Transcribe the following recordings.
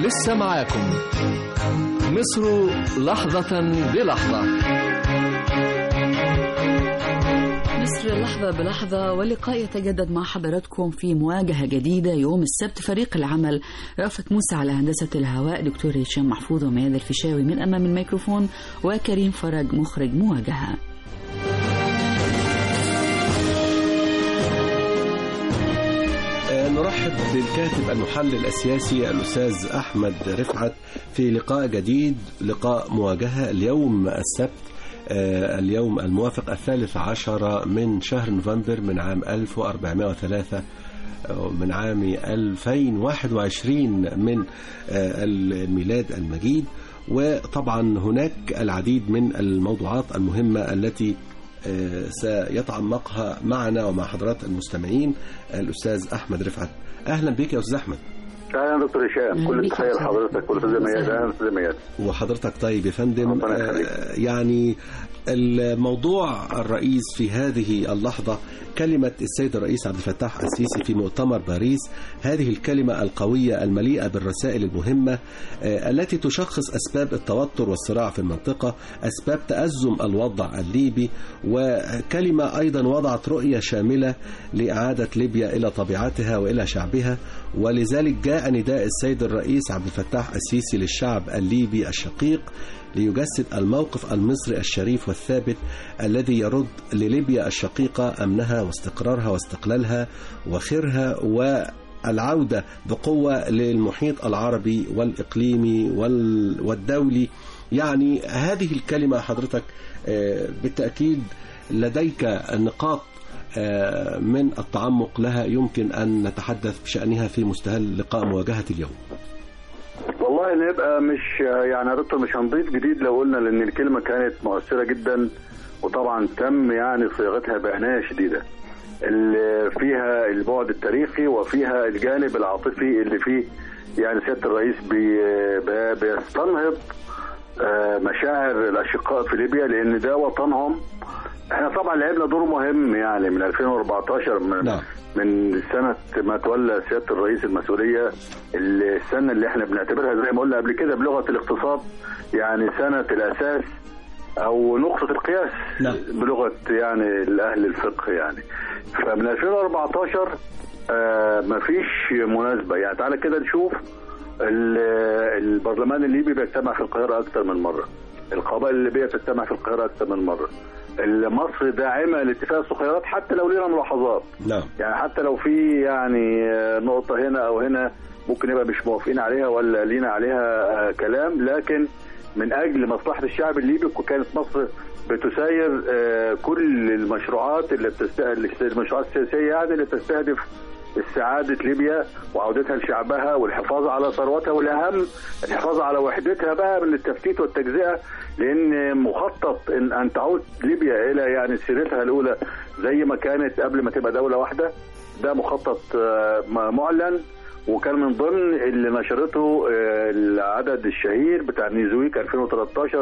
لسه معاكم مصر لحظة بلحظة مصر لحظة بلحظة واللقاء يتجدد مع حضراتكم في مواجهة جديدة يوم السبت فريق العمل رأفت موسى على هندسة الهواء دكتور هشام محفوظ ومياد الفيشاوي من أمام الميكروفون وكريم فرج مخرج مواجهة نرحب بالكاتب المحلل السياسي الأستاذ أحمد رفعت في لقاء جديد لقاء مواجهة اليوم السبت آه، اليوم الموافق الثالث عشر من شهر نوفمبر من عام 1403 آه، من عام 2021 من آه، الميلاد المجيد وطبعا هناك العديد من الموضوعات المهمة التي آه، سيتعمقها معنا ومع حضرات المستمعين الأستاذ أحمد رفعت أهلا بك يا أستاذ أحمد اهلا دكتور هشام أهلا كل بيك التحيه يا أستاذ. لحضرتك والاستاذ مياد اهلا استاذ مياد وحضرتك طيب يا فندم ربنا يخليك. آه، يعني الموضوع الرئيس في هذه اللحظة كلمة السيد الرئيس عبد الفتاح السيسي في مؤتمر باريس هذه الكلمة القوية المليئة بالرسائل المهمة آه، التي تشخص أسباب التوتر والصراع في المنطقة أسباب تأزم الوضع الليبي وكلمة أيضا وضعت رؤية شاملة لإعادة ليبيا إلى طبيعتها وإلى شعبها ولذلك جاء نداء السيد الرئيس عبد الفتاح السيسي للشعب الليبي الشقيق ليجسد الموقف المصري الشريف والثابت الذي يرد لليبيا الشقيقة أمنها واستقرارها واستقلالها وخيرها والعودة بقوة للمحيط العربي والإقليمي وال- والدولي يعني هذه الكلمة حضرتك آه، بالتأكيد لديك نقاط آه، من التعمق لها يمكن أن نتحدث بشأنها في مستهل لقاء مواجهة اليوم والله نبقى مش يعني يا دكتور مش هنضيف جديد لو قلنا لان الكلمه كانت مؤثره جدا وطبعا تم يعني صياغتها بعنايه شديده اللي فيها البعد التاريخي وفيها الجانب العاطفي اللي فيه يعني سياده الرئيس بي بي- بيستنهض آه، مشاعر الاشقاء في ليبيا لان ده وطنهم احنا طبعا لعبنا دور مهم يعني من 2014 من نعم. من سنه ما تولى سياده الرئيس المسؤوليه السنه اللي احنا بنعتبرها زي ما قلنا قبل كده بلغه الاقتصاد يعني سنه الاساس او نقطه القياس نعم. بلغه يعني الاهل الفقه يعني فمن 2014 آه مفيش مناسبه يعني تعالى كده نشوف ال- البرلمان الليبي بيجتمع في القاهره اكثر من مره القبائل الليبيه بتجتمع في القاهره اكثر من مره مصر داعمه لاتفاق الصخيرات حتى لو لينا ملاحظات نعم يعني حتى لو في يعني آه، نقطة هنا أو هنا ممكن نبقى مش موافقين عليها ولا لينا عليها آه، كلام لكن من أجل مصلحة الشعب الليبي كانت مصر بتساير آه، كل المشروعات اللي بتستهدف المشروعات السياسية يعني اللي بتستهدف استعادة ليبيا وعودتها لشعبها والحفاظ على ثروتها والأهم الحفاظ على وحدتها بقى من التفتيت والتجزئة لأن مخطط إن أن تعود ليبيا إلى يعني سيرتها الأولى زي ما كانت قبل ما تبقى دولة واحدة ده مخطط آه، معلن وكان من ضمن اللي نشرته آه، العدد الشهير بتاع نيزويك 2013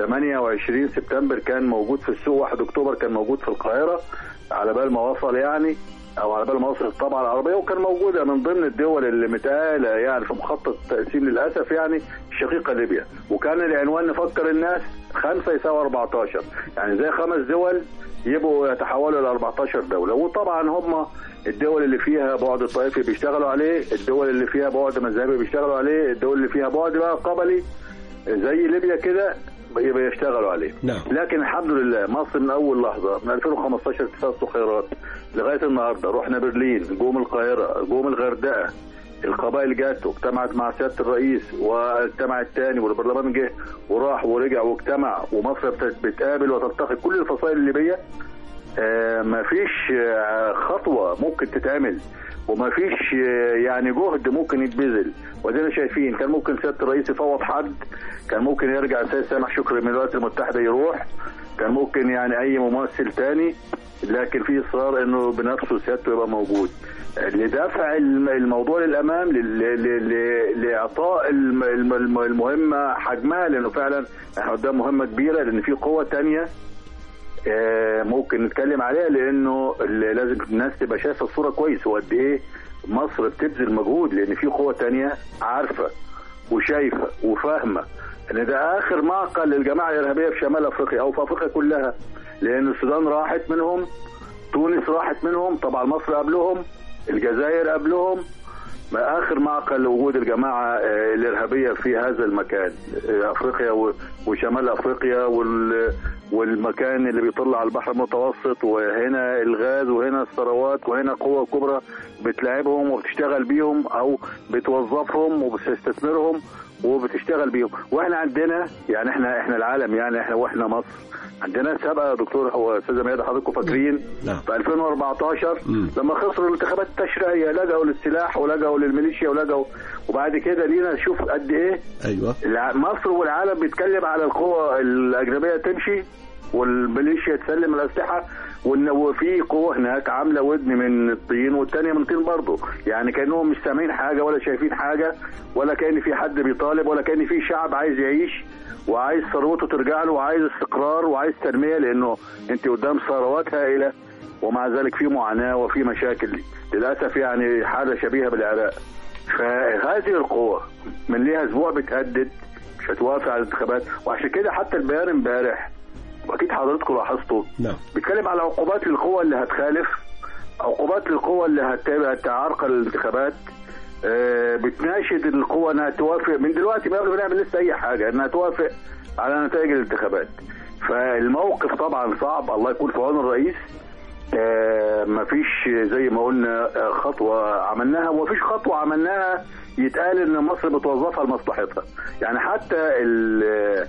28 سبتمبر كان موجود في السوق 1 اكتوبر كان موجود في القاهره على بال ما وصل يعني او على بال ما وصل الطبعه العربيه وكان موجوده من ضمن الدول اللي متقاله يعني في مخطط تقسيم للاسف يعني الشقيقه ليبيا وكان العنوان نفكر الناس خمسه يساوي 14 يعني زي خمس دول يبقوا يتحولوا ل 14 دوله وطبعا هم الدول اللي فيها بعد طائفي بيشتغلوا عليه الدول اللي فيها بعد مذهبي بيشتغلوا عليه الدول اللي فيها بعد بقى قبلي زي ليبيا كده يبقى يشتغلوا عليه نعم. لكن الحمد لله مصر من اول لحظه من 2015 اتفاق الصخيرات لغايه النهارده رحنا برلين جوم القاهره جوم الغردقه القبائل جت واجتمعت مع سياده الرئيس واجتمعت تاني والبرلمان جه وراح ورجع واجتمع ومصر بت- بتقابل وتلتقي كل الفصائل الليبيه آه، مفيش آه، خطوة ممكن تتعمل ومفيش آه، يعني جهد ممكن يتبذل وادينا شايفين كان ممكن سيادة الرئيس يفوض حد كان ممكن يرجع السيد سامح شكري من الولايات المتحدة يروح كان ممكن يعني أي ممثل تاني لكن في إصرار إنه بنفسه سيادته يبقى موجود آه، لدفع الم- الموضوع للأمام ل- ل- ل- لإعطاء الم- الم- المهمة حجمها لأنه فعلا احنا قدام مهمة كبيرة لأن في قوة تانية آه، ممكن نتكلم عليها لانه اللي لازم الناس تبقى شايفه الصوره كويس وقد ايه مصر بتبذل مجهود لان في قوه تانية عارفه وشايفه وفاهمه ان ده اخر معقل للجماعه الارهابيه في شمال افريقيا او في افريقيا كلها لان السودان راحت منهم تونس راحت منهم طبعا مصر قبلهم الجزائر قبلهم ما اخر معقل لوجود الجماعه آه، الارهابيه في هذا المكان آه، افريقيا و- وشمال افريقيا وال والمكان اللي بيطل على البحر المتوسط وهنا الغاز وهنا الثروات وهنا قوة كبرى بتلاعبهم وبتشتغل بيهم او بتوظفهم وبتستثمرهم وبتشتغل بيهم واحنا عندنا يعني احنا احنا العالم يعني احنا واحنا مصر عندنا سابقه يا دكتور هو استاذه ميادة حضراتكم فاكرين نعم. في 2014 مم. لما خسروا الانتخابات التشريعيه لجأوا للسلاح ولجأوا للميليشيا ولجأوا وبعد كده لينا نشوف قد ايه ايوه الع- مصر والعالم بيتكلم على القوى الاجنبيه تمشي والميليشيا تسلم الاسلحه وان وفي قوه هناك عامله ودن من الطين والثانيه من طين برضه يعني كانهم مش سامعين حاجه ولا شايفين حاجه ولا كان في حد بيطالب ولا كان في شعب عايز يعيش وعايز ثروته ترجع له وعايز استقرار وعايز تنميه لانه انت قدام ثروات هائله ومع ذلك في معاناه وفي مشاكل للاسف يعني حاله شبيهه بالعراق فهذه القوة من ليها اسبوع بتهدد مش هتوافق على الانتخابات وعشان كده حتى البيان امبارح واكيد حضراتكم لاحظتوا نعم بيتكلم على عقوبات للقوى اللي هتخالف عقوبات للقوى اللي هت- هتعرقل الانتخابات آه، بتناشد القوى انها توافق من دلوقتي ما قبل ما نعمل لسه اي حاجه انها توافق على نتائج الانتخابات فالموقف طبعا صعب الله يكون في عون الرئيس آه، مفيش زي ما قلنا آه، خطوه عملناها ومفيش خطوه عملناها يتقال ان مصر بتوظفها لمصلحتها يعني حتى ال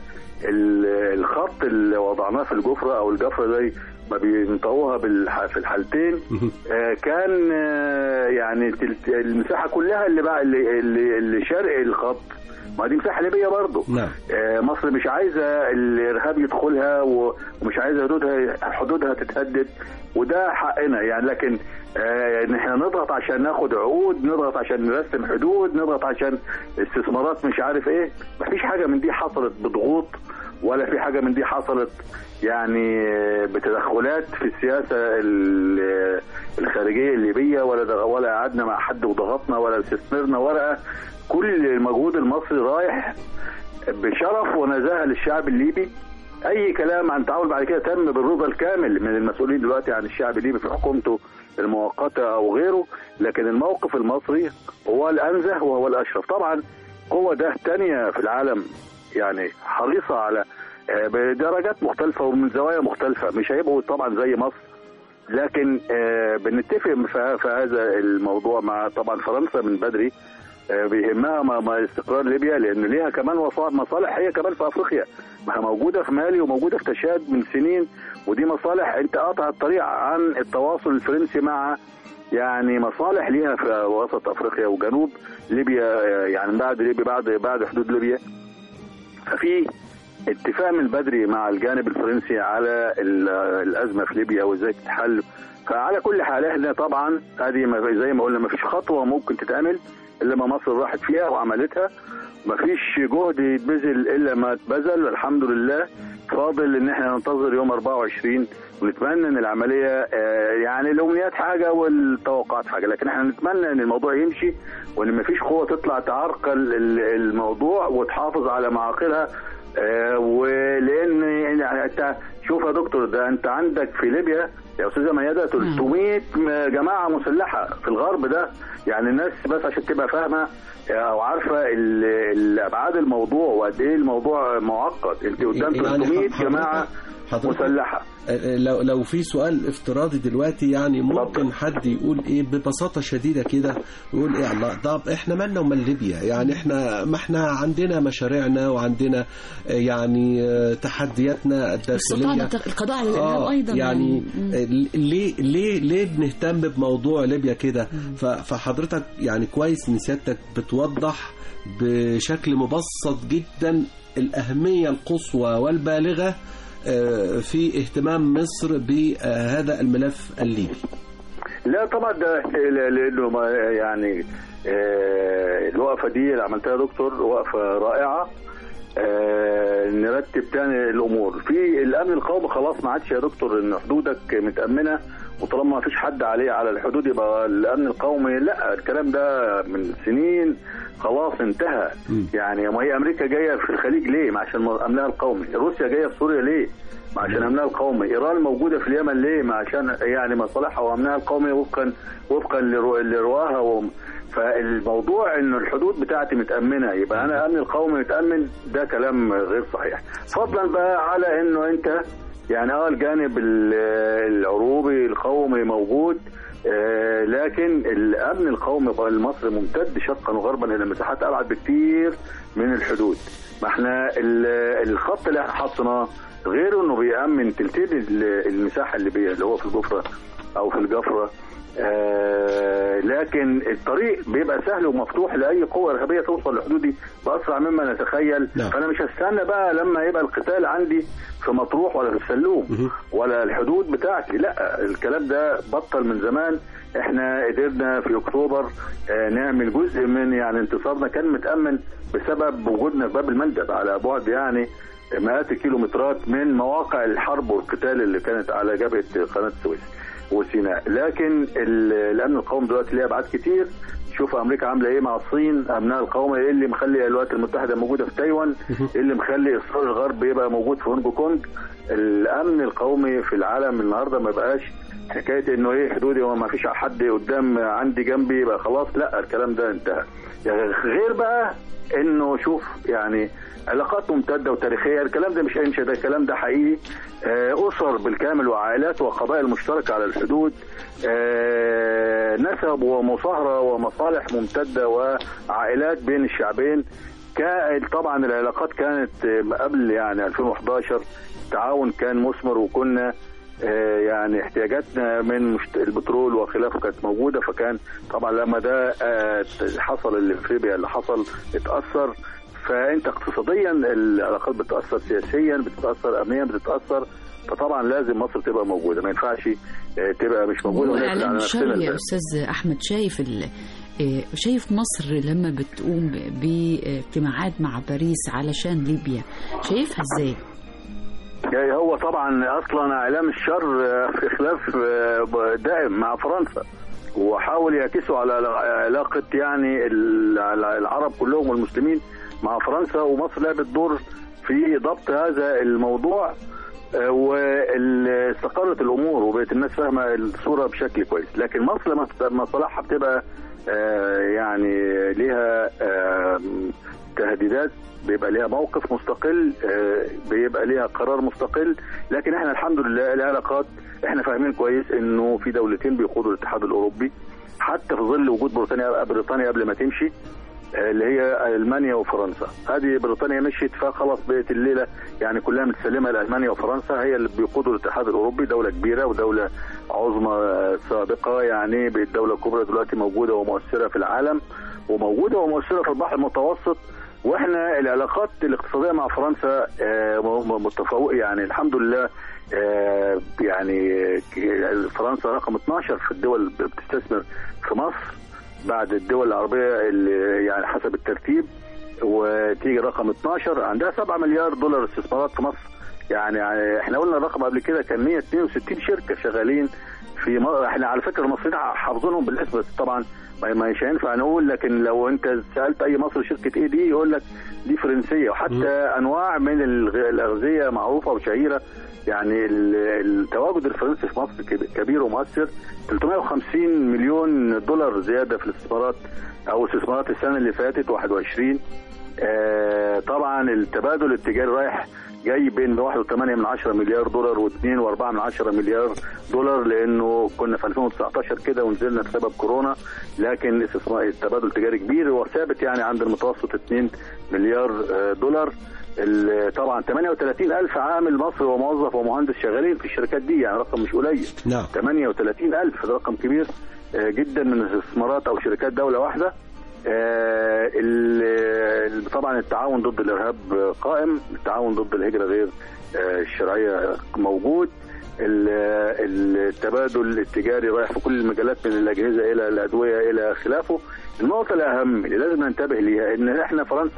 ال الخط اللي وضعناه في الجفره او الجفره زي ما بينطقوها بالح- في الحالتين آه، كان آه، يعني تلت- المساحه كلها اللي بقى اللي, اللي, اللي شرق الخط ما دي مساحه ليبيه برضه نعم آه، مصر مش عايزه الارهاب يدخلها و- ومش عايزه حدودها حدودها تتهدد وده حقنا يعني لكن آه، ان احنا نضغط عشان ناخد عقود نضغط عشان نرسم حدود نضغط عشان استثمارات مش عارف ايه مفيش حاجه من دي حصلت بضغوط ولا في حاجه من دي حصلت يعني آه، بتدخلات في السياسه ال- الخارجيه الليبيه ولا دغ- ولا قعدنا مع حد وضغطنا ولا استثمرنا ورقه كل المجهود المصري رايح بشرف ونزاهه للشعب الليبي اي كلام عن تعاون بعد كده تم بالرضا الكامل من المسؤولين دلوقتي عن الشعب الليبي في حكومته المؤقته او غيره لكن الموقف المصري هو الانزه وهو الاشرف طبعا قوه ده تانية في العالم يعني حريصه على آه، بدرجات مختلفه ومن زوايا مختلفه مش هيبقوا طبعا زي مصر لكن آه، بنتفق في في هذا الموضوع مع طبعا فرنسا من بدري آه، بيهمها ما- ما استقرار ليبيا لان ليها كمان وصا- مصالح هي كمان في افريقيا ما هي موجوده في مالي وموجوده في تشاد من سنين ودي مصالح انت قاطع الطريق عن التواصل الفرنسي مع يعني مصالح ليها في وسط افريقيا وجنوب ليبيا آه، يعني بعد ليبيا بعد بعد حدود ليبيا ففي اتفاق من بدري مع الجانب الفرنسي على ال- الازمه في ليبيا وازاي تتحل فعلى كل حال احنا طبعا هذه ما- زي ما قلنا ما فيش خطوه ممكن تتعمل الا ما مصر راحت فيها وعملتها ما فيش جهد يتبذل الا ما اتبذل الحمد لله فاضل ان احنا ننتظر يوم 24 ونتمنى ان العمليه آه، يعني الامنيات حاجه والتوقعات حاجه لكن احنا نتمنى ان الموضوع يمشي وان ما فيش قوه تطلع تعرقل ال- الموضوع وتحافظ على معاقلها آه، ولان يعني انت شوف يا دكتور ده انت عندك في ليبيا يا استاذه ميادة 300 م- جماعه مسلحه في الغرب ده يعني الناس بس عشان تبقى فاهمه او عارفه ال- الابعاد الموضوع وقد ايه الموضوع معقد انت قدام يعني 300 حضرتك- جماعه حضرتك- مسلحه لو لو في سؤال افتراضي دلوقتي يعني ممكن حد يقول ايه ببساطه شديده كده يقول ايه الله طب احنا مالنا ومال ليبيا يعني احنا ما احنا عندنا مشاريعنا وعندنا آه، يعني آه، تحدياتنا استطعنا الداخليه القضاء على الارهاب اه ايضا يعني مم. آه، ليه ليه ليه بنهتم بموضوع ليبيا كده ف- فحضرتك يعني كويس ان سيادتك بتوضح بشكل مبسط جدا الاهميه القصوى والبالغه آه، في اهتمام مصر بهذا الملف الليبي لا طبعا ده ل- لانه ما- يعني آه، الوقفه دي اللي عملتها يا دكتور وقفه رائعه آه، نرتب تاني الامور في الامن القومي خلاص ما عادش يا دكتور ان حدودك متامنه وطالما ما فيش حد عليه على الحدود يبقى الامن القومي لا الكلام ده من سنين خلاص انتهى مم. يعني ما هي امريكا جايه في الخليج ليه؟ ما عشان امنها القومي روسيا جايه في سوريا ليه؟ ما عشان امنها القومي ايران موجوده في اليمن ليه؟ ما عشان يعني مصالحها وامنها القومي وفقا وفقا لرو- لرواها و... فالموضوع ان الحدود بتاعتي متامنه يبقى انا امن القومي متامن ده كلام غير صحيح فضلا بقى على انه انت يعني اه الجانب ال- العروبي القومي موجود آه، لكن الامن القومي بقى المصري ممتد شرقا وغربا الى مساحات ابعد بكتير من الحدود ما احنا ال- الخط اللي احنا حاطيناه غير انه بيامن تلتين ال- المساحه اللي بي اللي هو في الجفره او في الجفره آه لكن الطريق بيبقى سهل ومفتوح لاي قوه ارهابيه توصل لحدودي باسرع مما نتخيل نعم. فانا مش هستنى بقى لما يبقى القتال عندي في مطروح ولا في السلوم مهم. ولا الحدود بتاعتي لا الكلام ده بطل من زمان احنا قدرنا في اكتوبر آه، نعمل جزء من يعني انتصارنا كان متامن بسبب وجودنا في باب المندب على بعد يعني مئات الكيلومترات من مواقع الحرب والقتال اللي كانت على جبهه قناه السويس وسيناء لكن ال- الامن القومي دلوقتي ليه ابعاد كتير شوف امريكا عامله ايه مع الصين امنها القومي ايه اللي مخلي الولايات المتحده موجوده في تايوان ايه اللي مخلي اصرار الغرب يبقى موجود في هونج كونج الامن القومي في العالم النهارده ما بقاش حكايه انه ايه حدودي وما فيش حد قدام عندي جنبي يبقى خلاص لا الكلام ده انتهى يعني غير بقى انه شوف يعني علاقات ممتده وتاريخيه الكلام ده مش انشا ده الكلام ده حقيقي آه، اسر بالكامل وعائلات وقبائل مشتركه على الحدود آه، نسب ومصاهره ومصالح ممتده وعائلات بين الشعبين كان طبعا العلاقات كانت آه، قبل يعني 2011 التعاون كان مثمر وكنا آه، يعني احتياجاتنا من مشت- البترول وخلافه كانت موجوده فكان طبعا لما ده آه، حصل اللي في ليبيا اللي حصل اتاثر فانت اقتصاديا العلاقات بتاثر سياسيا بتتاثر امنيا بتتاثر فطبعا لازم مصر تبقى موجوده ما ينفعش آه، تبقى مش موجوده هو ونقفل اعلام على الشر نفسنا يا الباب. استاذ احمد شايف ال... آه، شايف مصر لما بتقوم ب- باجتماعات مع باريس علشان ليبيا شايفها ازاي؟ يعني هو طبعا اصلا اعلام الشر آه، في خلاف آه، دائم مع فرنسا وحاول يعكسوا على علاقه يعني ال- العرب كلهم والمسلمين مع فرنسا ومصر لعبت دور في ضبط هذا الموضوع آه، واستقرت الامور وبقت الناس فاهمه الصوره بشكل كويس لكن مصر لما بت- مصالحها بتبقى آه، يعني ليها آه، تهديدات بيبقى ليها موقف مستقل آه، بيبقى ليها قرار مستقل لكن احنا الحمد لله العلاقات احنا فاهمين كويس انه في دولتين بيقودوا الاتحاد الاوروبي حتى في ظل وجود بريطانيا بريطانيا قبل ما تمشي آه، اللي هي المانيا وفرنسا هذه بريطانيا مشيت فخلاص بقت الليله يعني كلها متسلمه لالمانيا وفرنسا هي اللي بيقودوا الاتحاد الاوروبي دوله كبيره ودوله عظمى آه، سابقه يعني بقت دوله كبرى دلوقتي موجوده ومؤثره في العالم وموجوده ومؤثره في البحر المتوسط واحنا العلاقات الاقتصاديه مع فرنسا آه، م- م- متفوق يعني الحمد لله آه، يعني ك- فرنسا رقم 12 في الدول اللي بتستثمر في مصر بعد الدول العربيه اللي يعني حسب الترتيب وتيجي رقم 12 عندها 7 مليار دولار استثمارات في مصر يعني احنا قلنا الرقم قبل كده كان 162 شركه شغالين في م... احنا على فكره المصريين حافظينهم بالاسم بس طبعا ما ما مش هينفع نقول لكن لو انت سالت اي مصري شركه ايه دي يقول لك دي فرنسيه وحتى انواع من الغ- الاغذيه معروفه وشهيره يعني ال- التواجد الفرنسي في مصر كب- كبير ومؤثر 350 مليون دولار زياده في الاستثمارات او استثمارات السنه اللي فاتت 21 آه، طبعا التبادل التجاري رايح جاي بين 1.8 من 10 مليار دولار و2 و4 من 10 مليار دولار لانه كنا في 2019 كده ونزلنا بسبب كورونا لكن الاستثمار التبادل التجاري كبير هو ثابت يعني عند المتوسط 2 مليار آه، دولار ال- طبعا 38 ألف عامل مصري وموظف ومهندس شغالين في الشركات دي يعني رقم مش قليل نعم 38 ألف ده رقم كبير آه، جدا من استثمارات أو شركات دولة واحدة آه، ال- ال- طبعا التعاون ضد الإرهاب آه، قائم التعاون ضد الهجرة غير آه، الشرعية موجود ال- التبادل التجاري رايح في كل المجالات من الأجهزة إلى الأدوية إلى خلافه النقطة الأهم اللي لازم ننتبه ليها إن إحنا فرنسا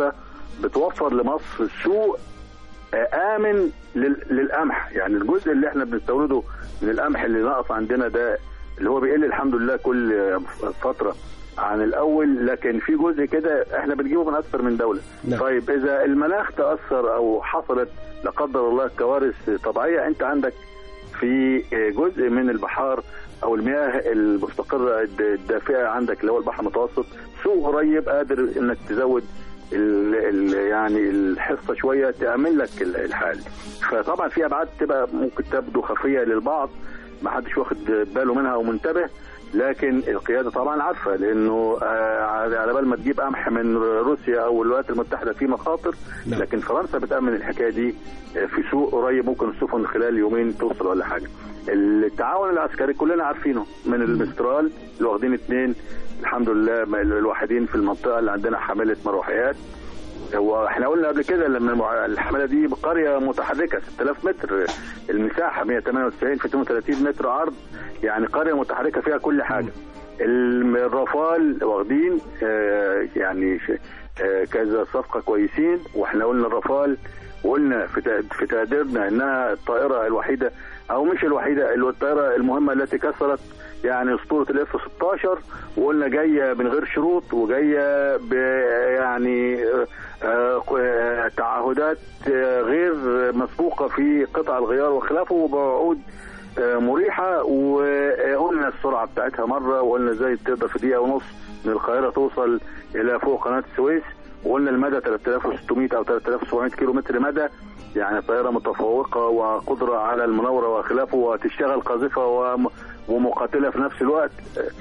بتوفر لمصر سوق آه، امن لل- للقمح يعني الجزء اللي احنا بنستورده من القمح اللي نقص عندنا ده اللي هو بيقل الحمد لله كل آه، فتره عن الاول لكن في جزء كده احنا بنجيبه من اكثر من دوله نعم. طيب اذا المناخ تاثر او حصلت لا قدر الله كوارث طبيعيه انت عندك في جزء من البحار او المياه المستقره الد- الدافئه عندك اللي هو البحر المتوسط سوق قريب قادر انك تزود ال ال يعني الحصه شويه تامن لك ال- الحال فطبعا في ابعاد تبقى ممكن تبدو خفيه للبعض ما حدش واخد باله منها او منتبه لكن القياده طبعا عارفه لانه آه، على بال ما تجيب قمح من روسيا او الولايات المتحده في مخاطر نعم. لكن فرنسا بتامن الحكايه دي آه، في سوق قريب ممكن السفن خلال يومين توصل ولا حاجه. التعاون العسكري كلنا عارفينه من المسترال اللي واخدين اثنين الحمد لله م- الوحيدين في المنطقه اللي عندنا حامله مروحيات هو احنا قلنا قبل كده لما المع- الحمله دي قريه متحركه 6000 متر المساحه 198 في 32 متر عرض يعني قريه متحركه فيها كل حاجه الم- الرافال واخدين آه، يعني ش- آه، كذا صفقه كويسين واحنا قلنا الرافال وقلنا في تق- في تقديرنا انها الطائره الوحيده او مش الوحيده اللي الطائره المهمه التي كسرت يعني اسطوره الاف 16 وقلنا جايه من غير شروط وجايه ب يعني آه، آه، آه، تعهدات آه، غير مسبوقه في قطع الغيار وخلافه وبوعود آه، مريحه وقلنا السرعه بتاعتها مره وقلنا ازاي تقدر في دقيقه ونص من القاهره توصل الى فوق قناه السويس وقلنا المدى 3600 او 3700 كيلو متر مدى يعني طائره متفوقه وقدره على المناوره وخلافه وتشتغل قاذفه وم- ومقاتله في نفس الوقت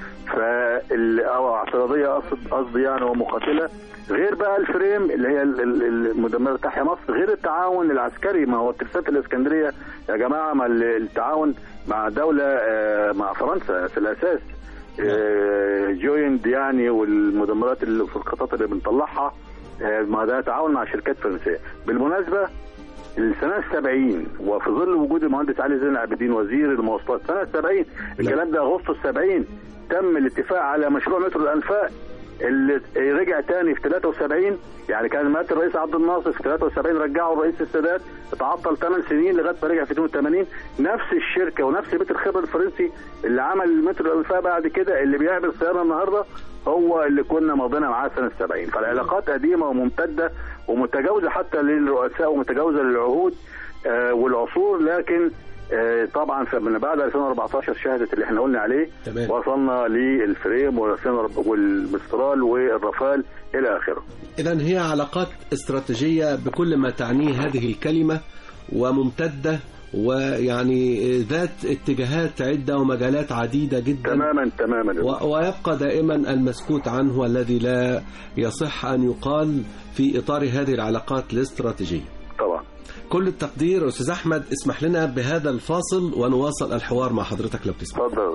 فال او اعتراضيه قصد قصدي يعني ومقاتله غير بقى الفريم اللي هي ال- ال- المدمره تحيا مصر غير التعاون العسكري ما هو ترسات الاسكندريه يا جماعه ما ال- التعاون مع دوله آه، مع فرنسا في الاساس آه، جويند يعني والمدمرات اللي في الخطط اللي بنطلعها آه، ما ده تعاون مع شركات فرنسيه بالمناسبه السنه السبعين وفي ظل وجود المهندس علي زين العابدين وزير المواصلات سنه السبعين الكلام ده اغسطس السبعين تم الاتفاق على مشروع مترو الانفاق اللي رجع تاني في 73 يعني كان مات الرئيس عبد الناصر في 73 رجعه الرئيس السادات اتعطل 8 سنين لغايه ما رجع في 82 نفس الشركه ونفس بيت الخبره الفرنسي اللي عمل مترو الانفاق بعد كده اللي بيعمل سياره النهارده هو اللي كنا ماضينا معاه سنه 70 فالعلاقات قديمه وممتده ومتجاوزه حتى للرؤساء ومتجاوزه للعهود آه والعصور لكن آه طبعا من بعد 2014 شهدت اللي احنا قلنا عليه تمام. وصلنا للفريم والسنر- والمسترال والرافال الى اخره إذا هي علاقات استراتيجية بكل ما تعنيه هذه الكلمة وممتدة ويعني ذات اتجاهات عدة ومجالات عديدة جدا تماما تماما و- ويبقى دائما المسكوت عنه الذي لا يصح أن يقال في إطار هذه العلاقات الاستراتيجية طبعا كل التقدير أستاذ أحمد اسمح لنا بهذا الفاصل ونواصل الحوار مع حضرتك لو تسمح اتفضل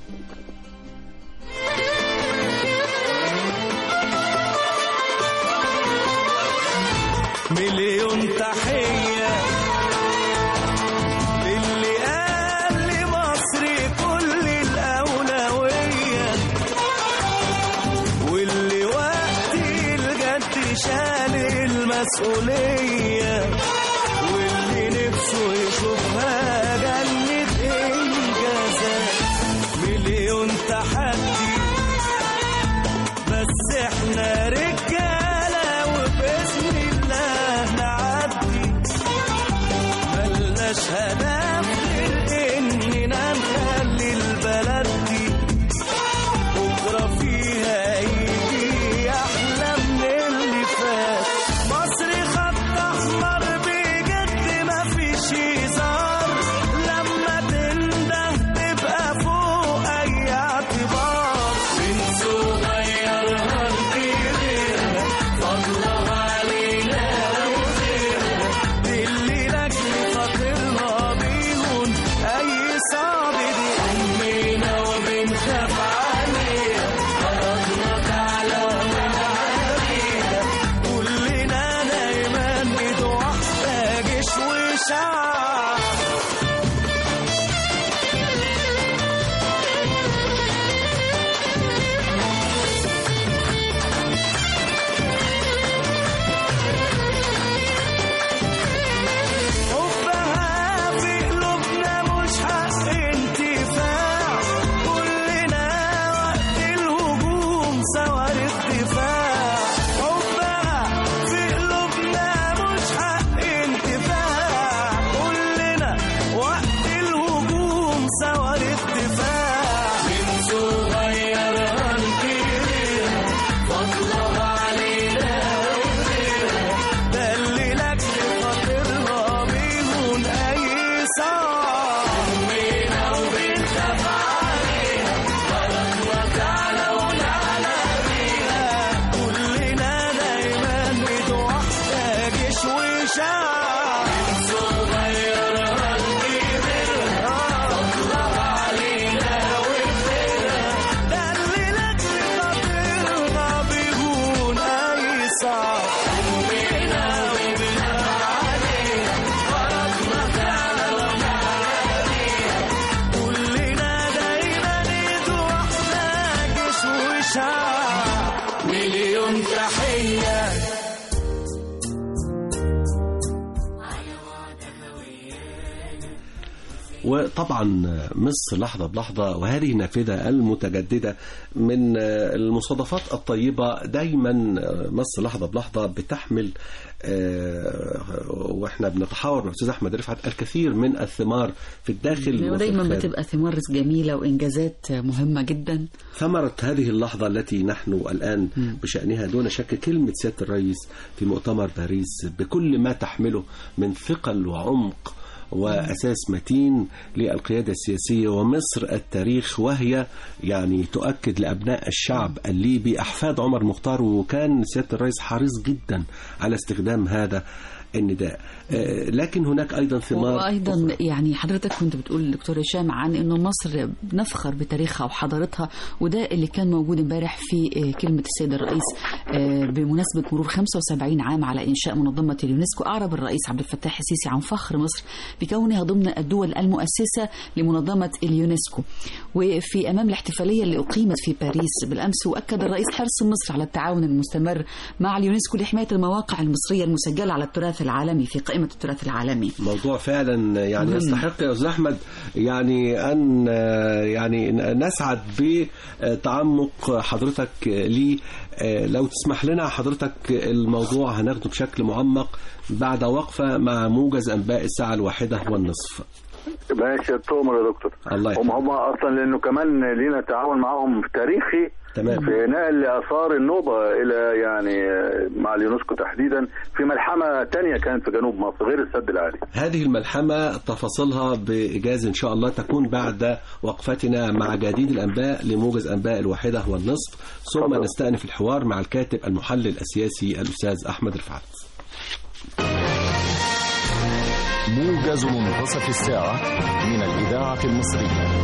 مليون تحية للي قال لمصر كل الأولوية واللي وقت الجد شال المسؤولية واللي نفسه يشوفها جنة إنجازات مليون تحدي بس احنا رجالة وبإذن الله نعدي ملناش هدف غير إننا نخلي البلد دي بكرة فيها يجي أحلى من اللي فات مصر خط أحمر بجد مفيش هزار لما تنده تبقى فوق أي اعتبار من صغيرها لكبيرها فضلها علينا وخيرها اللي لك خاطرها الشعب مليون تحية وطبعا مصر لحظة بلحظة وهذه النافذة المتجددة من المصادفات الطيبة دايما مصر لحظة بلحظة بتحمل آه، واحنا بنتحاور مع استاذ احمد رفعت الكثير من الثمار في الداخل وفي ودايما الخارج. بتبقى ثمار جميلة وإنجازات مهمة جدا ثمرة هذه اللحظة التي نحن الآن بشأنها دون شك كلمة سيادة الرئيس في مؤتمر باريس بكل ما تحمله من ثقل وعمق وأساس متين للقيادة السياسية ومصر التاريخ وهي يعني تؤكد لأبناء الشعب الليبي أحفاد عمر مختار وكان سيادة الرئيس حريص جدا على استخدام هذا النداء آه، لكن هناك أيضا ثمار وايضا يعني حضرتك كنت بتقول دكتور هشام عن انه مصر بنفخر بتاريخها وحضارتها وده اللي كان موجود امبارح في آه، كلمه السيد الرئيس آه، بمناسبه مرور 75 عام على انشاء منظمه اليونسكو اعرب الرئيس عبد الفتاح السيسي عن فخر مصر بكونها ضمن الدول المؤسسه لمنظمه اليونسكو وفي امام الاحتفاليه اللي اقيمت في باريس بالامس واكد الرئيس حرص مصر على التعاون المستمر مع اليونسكو لحمايه المواقع المصريه المسجله على التراث العالمي في قائمه التراث العالمي موضوع فعلا يعني مهم. يستحق يا استاذ احمد يعني ان يعني نسعد بتعمق حضرتك ليه لو تسمح لنا حضرتك الموضوع هناخده بشكل معمق بعد وقفه مع موجز انباء الساعه الواحده والنصف ماشي تؤمر يا دكتور الله هم هم اصلا لانه كمان لينا تعاون معاهم تاريخي تمام في نقل اثار النوبه الى يعني مع اليونسكو تحديدا في ملحمه تانية كانت في جنوب مصر غير السد العالي هذه الملحمة تفاصيلها بإيجاز إن شاء الله تكون بعد وقفتنا مع جديد الأنباء لموجز أنباء الواحدة والنصف ثم تفضل. نستأنف الحوار مع الكاتب المحلل السياسي الأستاذ أحمد رفعت موجز منتصف الساعة من الإذاعة المصرية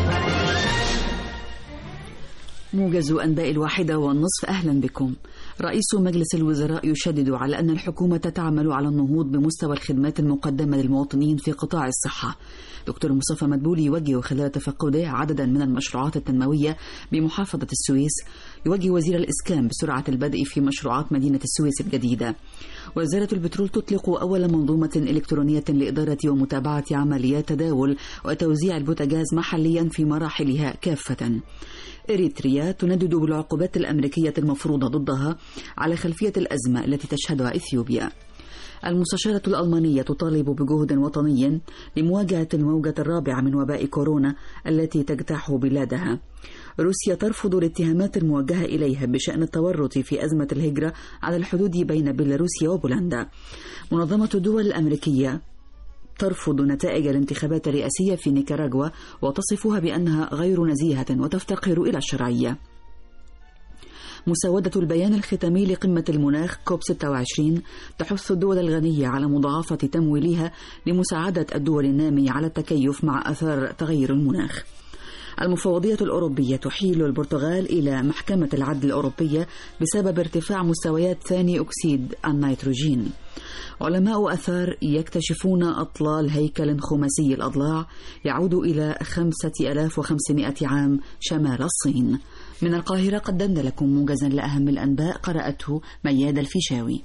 موجز أنباء الواحدة والنصف أهلا بكم رئيس مجلس الوزراء يشدد على أن الحكومة تعمل على النهوض بمستوى الخدمات المقدمة للمواطنين في قطاع الصحة دكتور مصطفى مدبولي يوجه خلال تفقده عددا من المشروعات التنموية بمحافظة السويس يوجه وزير الإسكان بسرعة البدء في مشروعات مدينة السويس الجديدة وزارة البترول تطلق أول منظومة إلكترونية لإدارة ومتابعة عمليات تداول وتوزيع البوتاجاز محليا في مراحلها كافة إريتريا تندد بالعقوبات الأمريكية المفروضة ضدها على خلفية الأزمة التي تشهدها إثيوبيا المستشارة الألمانية تطالب بجهد وطني لمواجهة الموجة الرابعة من وباء كورونا التي تجتاح بلادها روسيا ترفض الاتهامات الموجهة إليها بشأن التورط في أزمة الهجرة على الحدود بين بيلاروسيا وبولندا منظمة الدول الأمريكية ترفض نتائج الانتخابات الرئاسية في نيكاراغوا وتصفها بأنها غير نزيهة وتفتقر إلى الشرعية مسودة البيان الختامي لقمة المناخ كوب 26 تحث الدول الغنية على مضاعفة تمويلها لمساعدة الدول النامية على التكيف مع أثار تغير المناخ. المفوضية الأوروبية تحيل البرتغال إلى محكمة العدل الأوروبية بسبب ارتفاع مستويات ثاني أكسيد النيتروجين. علماء أثار يكتشفون أطلال هيكل خماسي الأضلاع يعود إلى 5500 عام شمال الصين. من القاهرة قدمنا لكم موجزا لأهم الأنباء قرأته مياد الفيشاوي.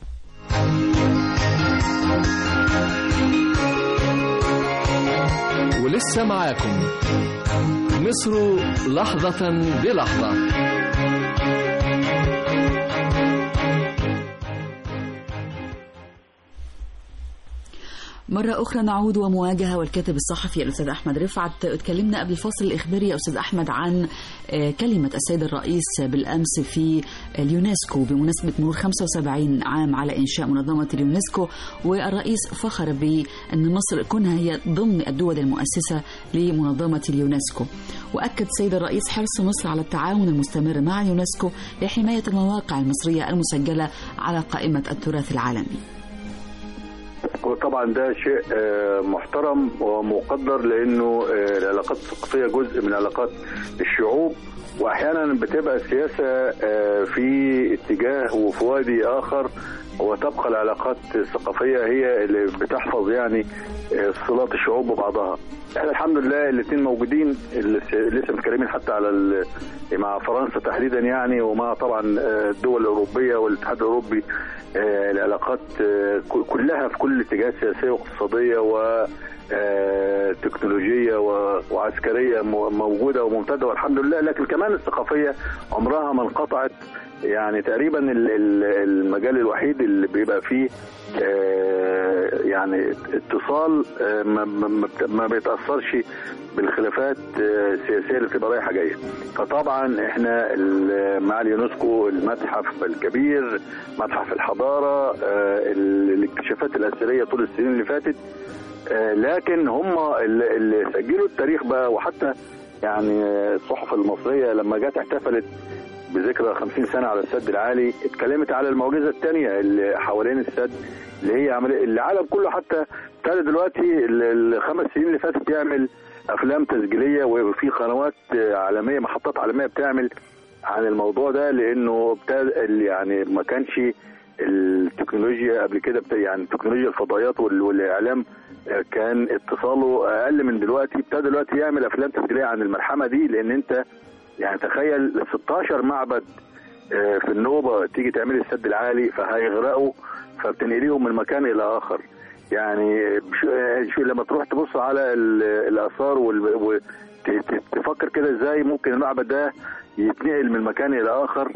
ولسه معاكم مصر لحظة بلحظة مرة أخرى نعود ومواجهة والكاتب الصحفي الأستاذ أحمد رفعت اتكلمنا قبل الفاصل الإخباري يا أستاذ أحمد عن آه، كلمة السيد الرئيس بالأمس في اليونسكو بمناسبة مرور 75 عام على إنشاء منظمة اليونسكو والرئيس فخر بأن مصر كونها هي ضمن الدول المؤسسة لمنظمة اليونسكو وأكد السيد الرئيس حرص مصر على التعاون المستمر مع اليونسكو لحماية المواقع المصرية المسجلة على قائمة التراث العالمي وطبعا ده شيء آه، محترم ومقدر لانه آه، العلاقات الثقافيه جزء من علاقات الشعوب واحيانا بتبقى السياسه آه، في اتجاه وفي وادي اخر وتبقى العلاقات الثقافيه هي اللي بتحفظ يعني آه، صلات الشعوب ببعضها احنا الحمد لله الاثنين موجودين اللي لسه متكلمين حتى على ال- مع فرنسا تحديدا يعني ومع طبعا آه، الدول الاوروبيه والاتحاد الاوروبي آه، العلاقات آه، ك- كلها في كل الاتجاهات سياسيه واقتصاديه و آه، تكنولوجيه و- وعسكريه م- موجوده وممتده والحمد لله لكن كمان الثقافيه عمرها ما انقطعت يعني تقريبا ال- ال- المجال الوحيد اللي بيبقى فيه آه، يعني اتصال آه، ما- ما- ما بت- ما بيتاثرش بالخلافات آه، السياسيه اللي بتبقى رايحه جايه فطبعا احنا ال- مع اليونسكو المتحف الكبير متحف الحضاره آه، ال- الاكتشافات الاثريه طول السنين اللي فاتت آه، لكن هم اللي اللي سجلوا التاريخ بقى وحتى يعني آه، الصحف المصريه لما جت احتفلت بذكرى 50 سنه على السد العالي اتكلمت على المعجزه الثانيه اللي حوالين السد اللي هي عمل العالم كله حتى ابتدى دلوقتي ال- الخمس سنين اللي فاتت يعمل افلام تسجيليه وفي قنوات آه، عالميه محطات عالميه بتعمل عن الموضوع ده لانه ابتدى يعني ما كانش التكنولوجيا قبل كده بتا- يعني تكنولوجيا الفضائيات وال- والاعلام آه، كان اتصاله اقل من دلوقتي ابتدى دلوقتي يعمل افلام تسجيليه عن الملحمه دي لان انت يعني تخيل 16 معبد آه، في النوبه تيجي تعمل السد العالي فهيغرقوا فبتنقليهم من مكان الى اخر يعني بش- آه، شو لما تروح تبص على ال- الاثار وال- و- ت- ت- تفكر كده ازاي ممكن المعبد ده يتنقل من مكان الى اخر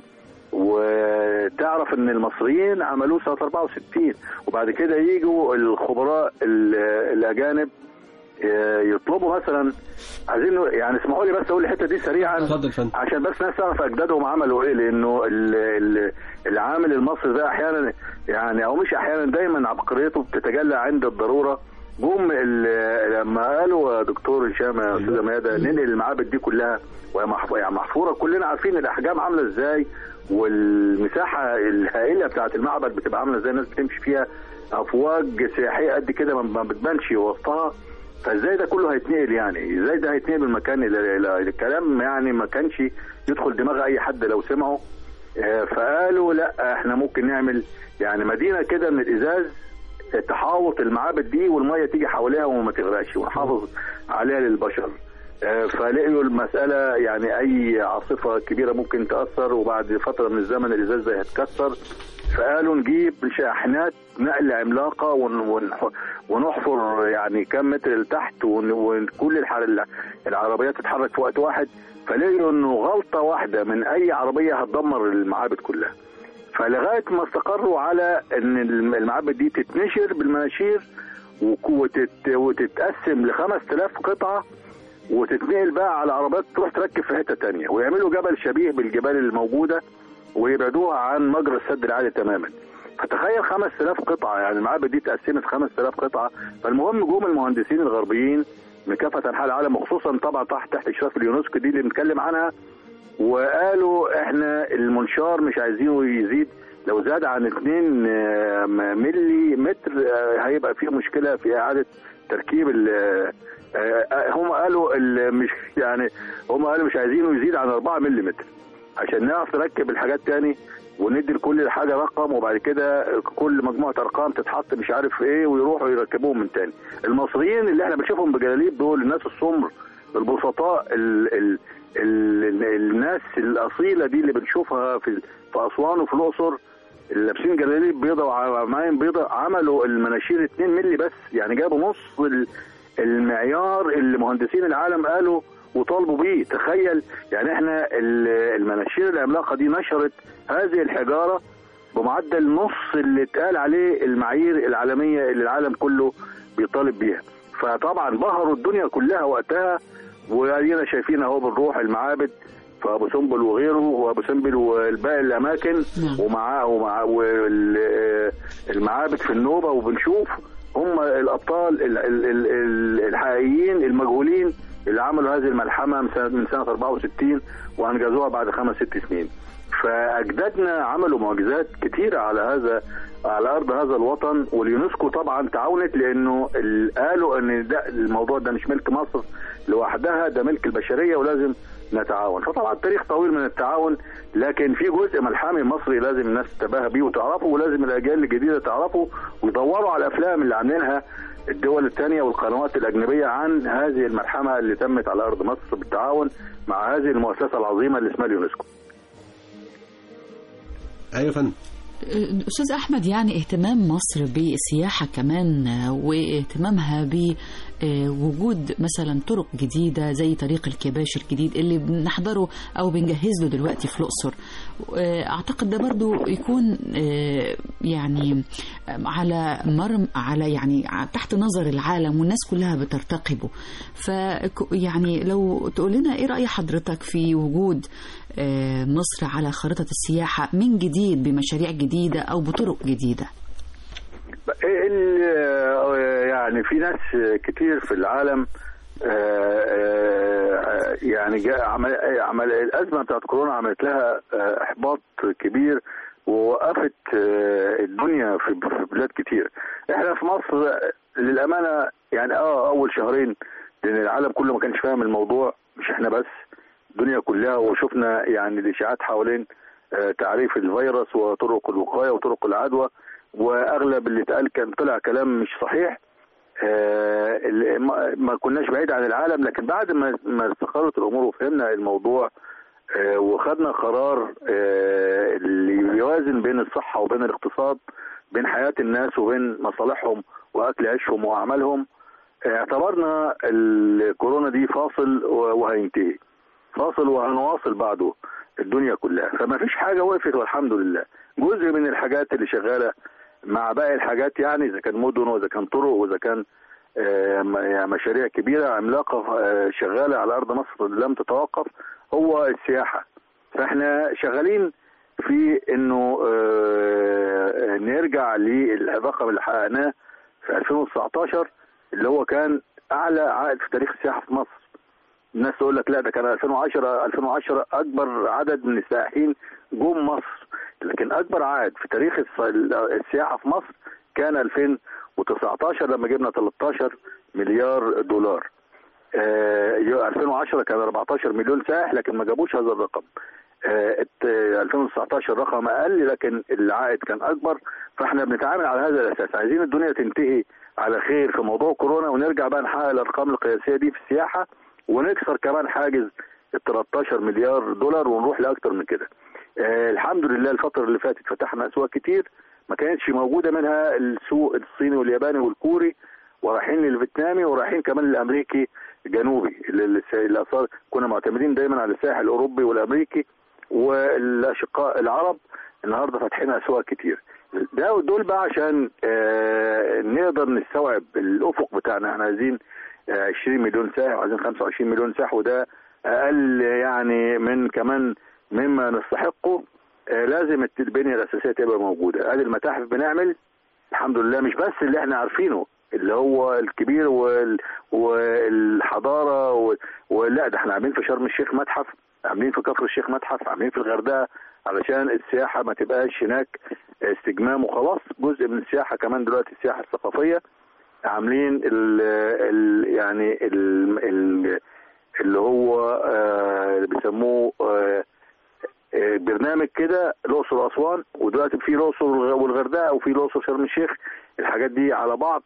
وتعرف ان المصريين عملوه سنه 64 وبعد كده يجوا الخبراء ال- الاجانب آه، يطلبوا مثلا عايزين يعني اسمحوا لي بس اقول الحته دي سريعا اتفضل يا فندم. عشان بس ناس تعرف اجدادهم عملوا ايه لانه ال- ال- العامل المصري ده احيانا يعني او مش احيانا دايما عبقريته بتتجلى عند الضروره جم ال- لما قالوا يا دكتور هشام يا استاذه ميادة ننقل المعابد دي كلها وهي محف- يعني محفوره كلنا عارفين الاحجام عامله ازاي والمساحه الهائله بتاعت المعبد بتبقى عامله ازاي الناس بتمشي فيها افواج سياحيه قد كده ما- ما بتبانش وسطها فازاي ده كله هيتنقل يعني ازاي ده هيتنقل من مكان الى إلى- الكلام يعني ما كانش يدخل دماغ اي حد لو سمعه آه، فقالوا لا احنا ممكن نعمل يعني مدينه كده من الازاز تحاوط المعابد دي والميه تيجي حواليها وما تغرقش ونحافظ عليها للبشر آه، فلقيوا المسألة يعني أي عاصفة كبيرة ممكن تأثر وبعد فترة من الزمن الإزاز ده هيتكسر فقالوا نجيب شاحنات نقل عملاقة ون- ونح- ونحفر يعني كم متر لتحت ون- وكل الح- العربيات تتحرك في وقت واحد فلقيوا إنه غلطة واحدة من أي عربية هتدمر المعابد كلها فلغايه ما استقروا على ان المعابد دي تتنشر بالمناشير وك- وتت وتتقسم ل 5000 قطعه وتتنقل بقى على عربيات تروح تركب في حته تانية ويعملوا جبل شبيه بالجبال الموجوده ويبعدوها عن مجرى السد العالي تماما فتخيل 5000 قطعه يعني المعابد دي اتقسمت 5000 قطعه فالمهم جم المهندسين الغربيين من كافه انحاء العالم وخصوصا طبعا تحت تحت اشراف اليونسكو دي اللي بنتكلم عنها وقالوا احنا المنشار مش عايزينه يزيد لو زاد عن 2 آه، ملي متر آه، هيبقى فيه مشكله في اعاده تركيب ال- آه، آه، هم قالوا ال- مش يعني هم قالوا مش عايزينه يزيد عن 4 ملي متر عشان نعرف نركب الحاجات تاني وندي لكل حاجه رقم وبعد كده كل مجموعه ارقام تتحط مش عارف ايه ويروحوا يركبوهم من تاني المصريين اللي احنا بنشوفهم بجلاليب دول الناس السمر البسطاء ال ال ال الناس الاصيله دي اللي بنشوفها في في اسوان وفي الاقصر اللي لابسين جلاليب بيضه وعمايم بيضه عملوا المناشير 2 مللي بس يعني جابوا نص ال- المعيار اللي مهندسين العالم قالوا وطالبوا بيه تخيل يعني احنا ال- المناشير العملاقه دي نشرت هذه الحجاره بمعدل نص اللي اتقال عليه المعايير العالميه اللي العالم كله بيطالب بيها فطبعا بهروا الدنيا كلها وقتها وادينا شايفين اهو بنروح المعابد في ابو سمبل وغيره وابو سمبل والباقي الاماكن نعم. ومع ومع والمعابد في النوبه وبنشوف هم الابطال ال- ال- ال- ال- الحقيقيين المجهولين اللي عملوا هذه الملحمه من سنه من سنه 64 وانجزوها بعد خمس ست سنين. فاجدادنا عملوا معجزات كتيره على هذا على ارض هذا الوطن واليونسكو طبعا تعاونت لانه ال- قالوا ان ده الموضوع ده مش ملك مصر لوحدها ده ملك البشريه ولازم نتعاون فطبعا التاريخ طويل من التعاون لكن في جزء ملحمي مصري لازم الناس تتباهى بيه وتعرفه ولازم الاجيال الجديده تعرفه ويدوروا على الافلام اللي عاملينها الدول الثانيه والقنوات الاجنبيه عن هذه الملحمه اللي تمت على ارض مصر بالتعاون مع هذه المؤسسه العظيمه اللي اسمها اليونسكو. ايوه يا فندم أستاذ أحمد يعني اهتمام مصر بالسياحة كمان واهتمامها بوجود مثلا طرق جديدة زي طريق الكباش الجديد اللي بنحضره أو بنجهز له دلوقتي في الأقصر أعتقد ده برضو يكون يعني على مرم على يعني تحت نظر العالم والناس كلها بترتقبه ف يعني لو تقول لنا إيه رأي حضرتك في وجود مصر على خريطة السياحة من جديد بمشاريع جديدة أو بطرق جديدة يعني في ناس كتير في العالم يعني جاء عمل, عمل الأزمة بتاعت كورونا عملت لها إحباط كبير ووقفت الدنيا في بلاد كتير احنا في مصر للأمانة يعني اه أول شهرين لأن العالم كله ما كانش فاهم الموضوع مش احنا بس الدنيا كلها وشفنا يعني الاشاعات حوالين تعريف الفيروس وطرق الوقايه وطرق العدوى واغلب اللي اتقال كان طلع كلام مش صحيح ما كناش بعيد عن العالم لكن بعد ما استقرت الامور وفهمنا الموضوع وخدنا قرار اللي يوازن بين الصحه وبين الاقتصاد بين حياه الناس وبين مصالحهم واكل عيشهم واعمالهم اعتبرنا الكورونا دي فاصل وهينتهي فاصل وهنواصل بعده الدنيا كلها فما فيش حاجه وقفت والحمد لله جزء من الحاجات اللي شغاله مع باقي الحاجات يعني اذا كان مدن واذا كان طرق واذا كان مشاريع كبيره عملاقه شغاله على ارض مصر لم تتوقف هو السياحه فاحنا شغالين في انه نرجع للرقم اللي حققناه في 2019 اللي هو كان اعلى عائد في تاريخ السياحه في مصر الناس تقول لك لا ده كان 2010 2010 اكبر عدد من السائحين جم مصر لكن اكبر عائد في تاريخ السياحه في مصر كان 2019 لما جبنا 13 مليار دولار آه 2010 كان 14 مليون سائح لكن ما جابوش هذا الرقم آه 2019 رقم اقل لكن العائد كان اكبر فاحنا بنتعامل على هذا الاساس عايزين الدنيا تنتهي على خير في موضوع كورونا ونرجع بقى نحقق الارقام القياسيه دي في السياحه ونكسر كمان حاجز ال 13 مليار دولار ونروح لاكتر من كده. آه الحمد لله الفتره اللي فاتت فتحنا اسواق كتير ما كانتش موجوده منها السوق الصيني والياباني والكوري ورايحين للفيتنامي ورايحين كمان للامريكي الجنوبي اللي صار كنا معتمدين دايما على الساحل الاوروبي والامريكي والاشقاء العرب النهارده فاتحين اسواق كتير. ده دول بقى عشان آه نقدر نستوعب الافق بتاعنا احنا عايزين 20 مليون سائح وعايزين 25 مليون سائح وده اقل يعني من كمان مما نستحقه آه لازم البنيه الاساسيه تبقى موجوده ادي المتاحف بنعمل الحمد لله مش بس اللي احنا عارفينه اللي هو الكبير وال... والحضاره و... ولا ده احنا عاملين في شرم الشيخ متحف عاملين في كفر الشيخ متحف عاملين في الغردقه علشان السياحه ما تبقاش هناك استجمام وخلاص جزء من السياحه كمان دلوقتي السياحه الثقافيه عاملين ال ال يعني ال ال اللي هو آه اللي بيسموه آه برنامج كده الاقصر واسوان ودلوقتي في الاقصر والغردقه وفي الاقصر شرم الشيخ الحاجات دي على بعض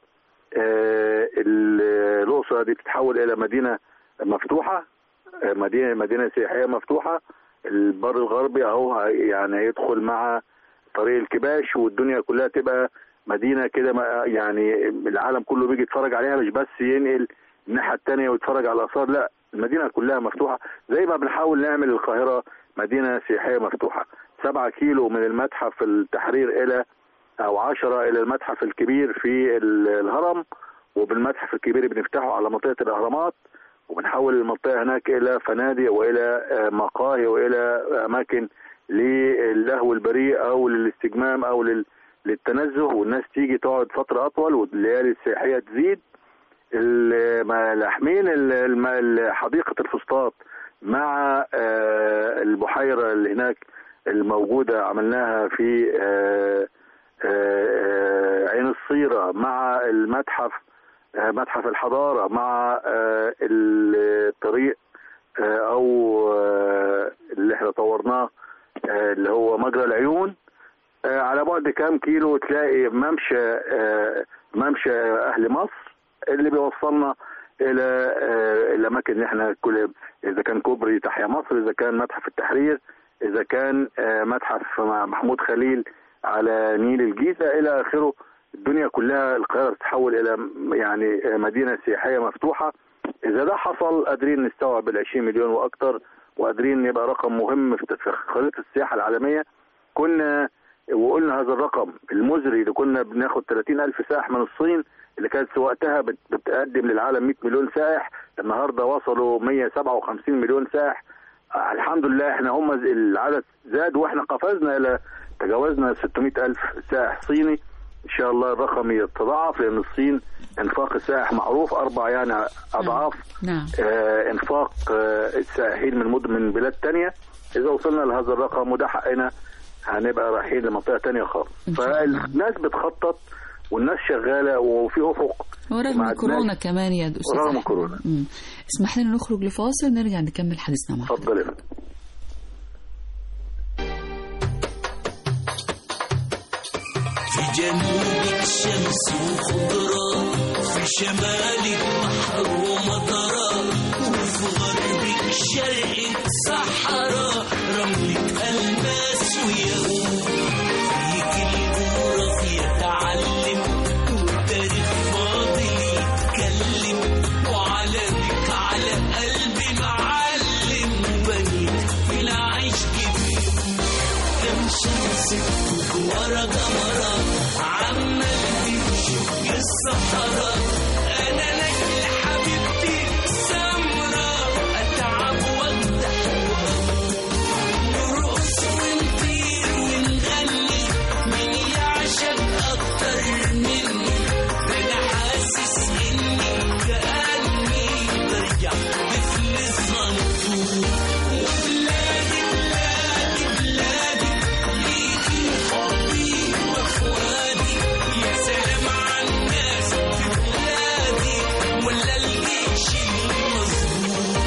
آه الاقصر دي بتتحول الى مدينه مفتوحه مدينه مدينه سياحيه مفتوحه البر الغربي اهو يعني هيدخل مع طريق الكباش والدنيا كلها تبقى مدينه كده يعني العالم كله بيجي يتفرج عليها مش بس ينقل الناحيه الثانيه ويتفرج على الاثار لا المدينه كلها مفتوحه زي ما بنحاول نعمل القاهره مدينه سياحيه مفتوحه سبعة كيلو من المتحف التحرير الى او عشرة الى المتحف الكبير في الهرم وبالمتحف الكبير بنفتحه على منطقه الاهرامات وبنحول المنطقه هناك الى فنادق والى مقاهي والى اماكن للهو البريء او للاستجمام او لل للتنزه والناس تيجي تقعد فترة أطول والليالي السياحية تزيد لاحمين حديقة الفسطاط مع البحيرة اللي هناك الموجودة عملناها في عين الصيرة مع المتحف متحف الحضارة مع الطريق آه، او آه، اللي احنا طورناه آه، اللي هو مجرى العيون آه، على بعد كام كيلو تلاقي ممشى آه، ممشى اهل مصر اللي بيوصلنا الى آه، الاماكن اللي احنا كل اذا كان كوبري تحيا مصر اذا كان متحف التحرير اذا كان آه، متحف محمود خليل على نيل الجيزه الى اخره الدنيا كلها القاهره تتحول الى م- يعني آه، مدينه سياحيه مفتوحه اذا ده حصل قادرين نستوعب ال 20 مليون واكثر وقادرين نبقى رقم مهم في في خريطه السياحه العالميه كنا وقلنا هذا الرقم المزري اللي كنا بناخد 30 ألف سائح من الصين اللي كانت في وقتها بت- بتقدم للعالم 100 مليون سائح النهارده وصلوا 157 مليون سائح آه، الحمد لله احنا هم ز- العدد زاد واحنا قفزنا الى تجاوزنا 600 ألف سائح صيني ان شاء الله الرقم يتضاعف لان الصين انفاق السائح معروف اربع يعني اضعاف نعم آه، انفاق آه، السائحين من مدن من بلاد تانية اذا وصلنا لهذا الرقم وده حقنا هنبقى رايحين لمنطقه تانية خالص إن شاء الله. فالناس بتخطط والناس شغاله وفي افق ورغم ما عدناش- كورونا كمان يا أستاذ رغم أحمد. كورونا. مم. اسمح لنا نخرج لفاصل نرجع نكمل حديثنا معك اتفضل يا فندم. في جنوبك شمس وخضرة في شمالك بحر ومطرة وفي غربك شرقك صحراء رملك ألماس وياقوت فيك الجغرافيا تعلم والتاريخ فاضل يتكلم وعلمك على قلبي معلم وبنيت في العيش كبير كم شمس ورا قمرة عمال بتشق الصحراء أنا لك لحبيبتي سمرة أتعب وأمدح نرقص ونطير ونغني مين يعشق أكتر مني أنا حاسس إني كأني برجع طفل صغنطوط وبلادي بلادي بلادي ليكي حبي واخواتي يا سلام على الناس في بلادي ولا الجيش المظبوط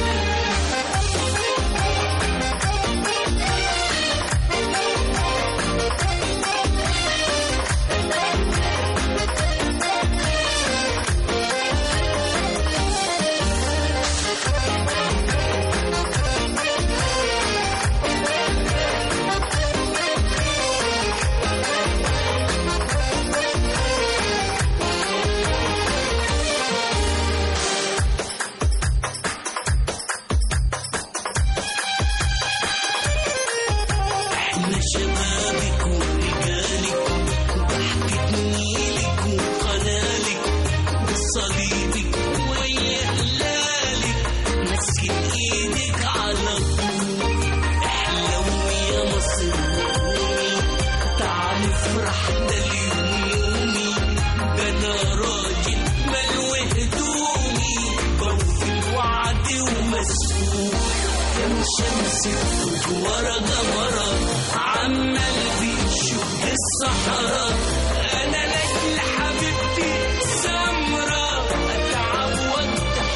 احنا شبابك ورجالك وضحكة نيلك وقنالك وصليبك ويا هلالك مسكت ايدك على طول احلوي يا مصر وقومي تعالي افرح ده اليوم يومي ده انا راجل ملوي هدومي بوفي الوعد ومسؤول كم شمس ورا قمرة عمال بيشق الصحراء أنا لك لحبيبتي سمرة أتعب وأفتح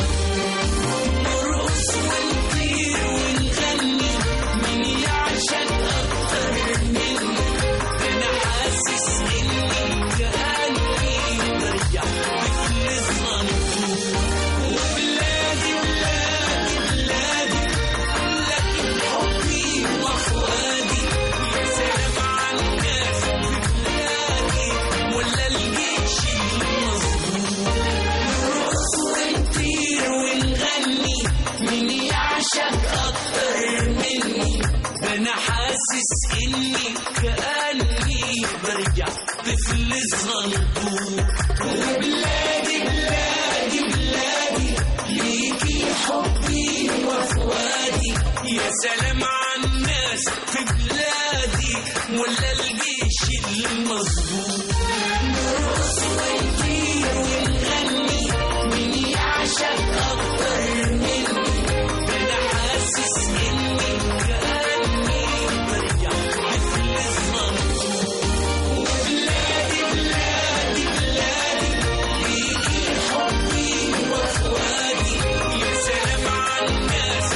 نرقص ونطير ونغني مين يعشق أكتر مني أنا حاسس إني كأني برجع طفل صغنطوط وبلادي بلادي بلادي لكن حبي واخواتي يا سلام على الناس في بلادي ولا الجيش المظبوط نرقص ونطير ونغني مين يعشق اكتر مني ده انا حاسس اني كاني برجع طفل صغنطوط وبلادي بلادي بلادي ليكي حبي واخواتي يا سلام على الناس في بلادي ولا الجيش المظبوط نرقص ونطير ونغني مين يعشق اكتر مني ده انا حاسس اني كاني برجع طفل صغنطوط وبلادي بلادي بلادي ليكي حبي واخواتي يا سلام على الناس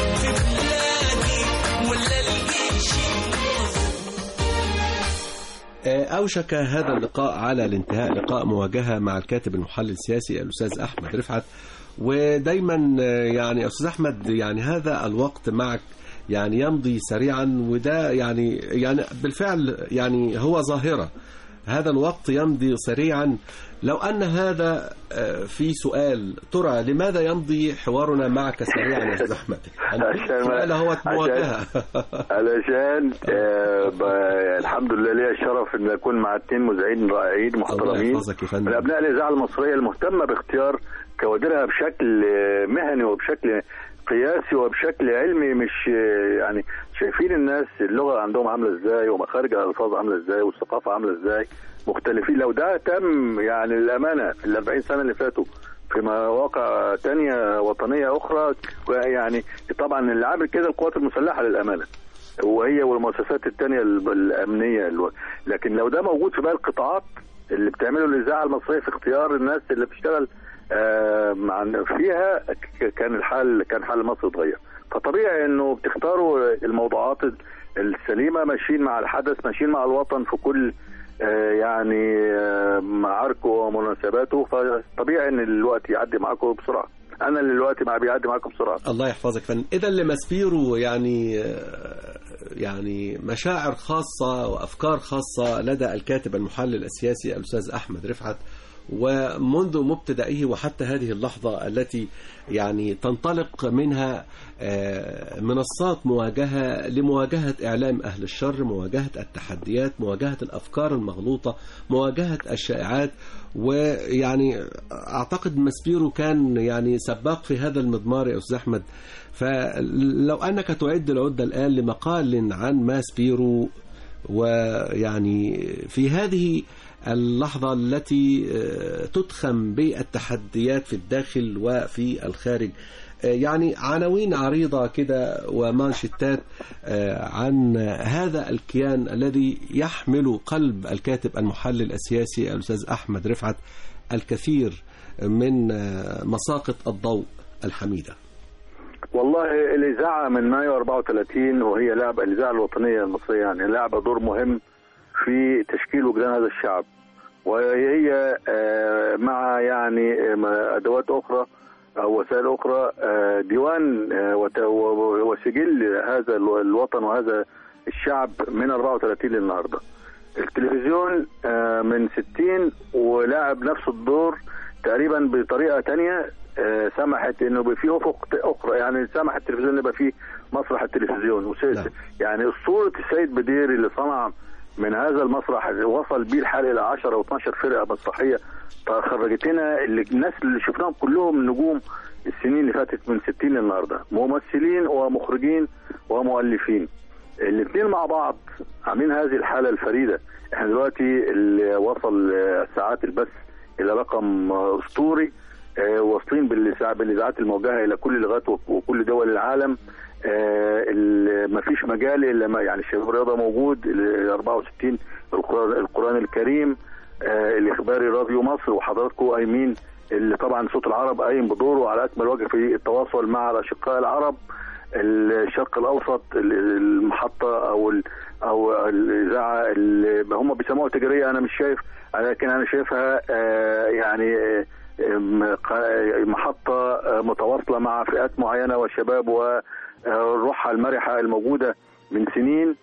أوشك هذا اللقاء على الانتهاء لقاء مواجهة مع الكاتب المحلل السياسي الأستاذ أحمد رفعت ودايما آه، يعني أستاذ أحمد يعني هذا الوقت معك يعني يمضي سريعا وده يعني يعني بالفعل يعني هو ظاهرة هذا الوقت يمضي سريعا لو أن هذا آه، في سؤال ترى لماذا يمضي حوارنا معك سريعا يا أستاذ أحمد؟ عشان ما- سؤال هو عشان- مواجهة علشان آه ب... الحمد لله ليا الشرف ان اكون مع اثنين مذيعين رائعين الله محترمين يحفظك يا فندم من ابناء الاذاعه المصريه المهتمه باختيار كوادرها بشكل آه، مهني وبشكل قياسي وبشكل علمي مش آه، يعني شايفين الناس اللغه عندهم عامله ازاي ومخارج الالفاظ عامله ازاي والثقافه عامله ازاي مختلفين لو ده تم يعني للامانه في ال 40 سنه اللي فاتوا في مواقع تانية وطنية أخرى يعني طبعا اللي عامل كده القوات المسلحة للأمانة وهي والمؤسسات التانية ال- الأمنية الو- لكن لو ده موجود في باقي القطاعات اللي بتعمله الإذاعة المصرية في اختيار الناس اللي بتشتغل آه، مع فيها ك- كان الحال كان حال مصر اتغير فطبيعي انه بتختاروا الموضوعات السليمه ماشيين مع الحدث ماشيين مع الوطن في كل آه، يعني آه، معاركه ومناسباته فطبيعي ان الوقت يعدي معاكم بسرعه انا اللي الوقت مع بيعدي معاكم بسرعه الله يحفظك يا فندم اذا لمسبيرو يعني يعني مشاعر خاصة وأفكار خاصة لدى الكاتب المحلل السياسي الأستاذ أحمد رفعت ومنذ مبتدئه وحتى هذه اللحظة التي يعني تنطلق منها آه، منصات مواجهة لمواجهة إعلام أهل الشر مواجهة التحديات مواجهة الأفكار المغلوطة مواجهة الشائعات ويعني أعتقد مسبيرو كان يعني سباق في هذا المضمار يا أستاذ أحمد فلو أنك تعد العدة الآن لمقال عن ماسبيرو ويعني في هذه اللحظة التي آه، تتخم بالتحديات في الداخل وفي الخارج آه، يعني عناوين عريضة كده ومانشتات آه، عن هذا الكيان الذي يحمل قلب الكاتب المحلل السياسي الأستاذ أحمد رفعت الكثير من آه، مساقط الضوء الحميدة والله الاذاعه من مايو 34 وهي لعبه الاذاعه الوطنيه المصريه يعني لعبه دور مهم في تشكيل وجدان هذا الشعب وهي آه، مع يعني آه، ادوات اخرى او وسائل اخرى آه، ديوان آه، وت- و- وسجل هذا الو- الوطن وهذا الشعب من 34 للنهارده التلفزيون آه، من 60 ولعب نفس الدور تقريبا بطريقه تانية آه، سمحت انه يبقى في افق اخرى يعني سمح التلفزيون يبقى فيه مسرح التلفزيون وس- نعم. يعني اسطوره السيد بدير اللي صنع من هذا المسرح وصل بيه الحال الى 10 او 12 فرقه مسرحيه فخرجت لنا اللي الناس اللي شفناهم كلهم نجوم السنين اللي فاتت من 60 للنهارده ممثلين ومخرجين ومؤلفين الاثنين مع بعض عاملين هذه الحاله الفريده احنا دلوقتي اللي وصل آه، ساعات البث الى رقم آه، اسطوري آه، واصلين بالإذاع- بالاذاعات الموجهه الى كل لغات وك- وكل دول العالم ما فيش مجال الا ما يعني الشباب الرياضه موجود ال 64 القران القرآن الكريم آه، الاخباري راديو مصر وحضراتكم قايمين اللي طبعا صوت العرب قايم بدوره على اكمل وجه في التواصل مع الاشقاء العرب الشرق الاوسط ال- المحطه او ال او الاذاعه اللي هم بيسموها تجاريه انا مش شايف لكن انا شايفها آه، يعني آه، م- ق- محطه آه، متواصله مع فئات معينه والشباب والروحها المرحه الموجوده من سنين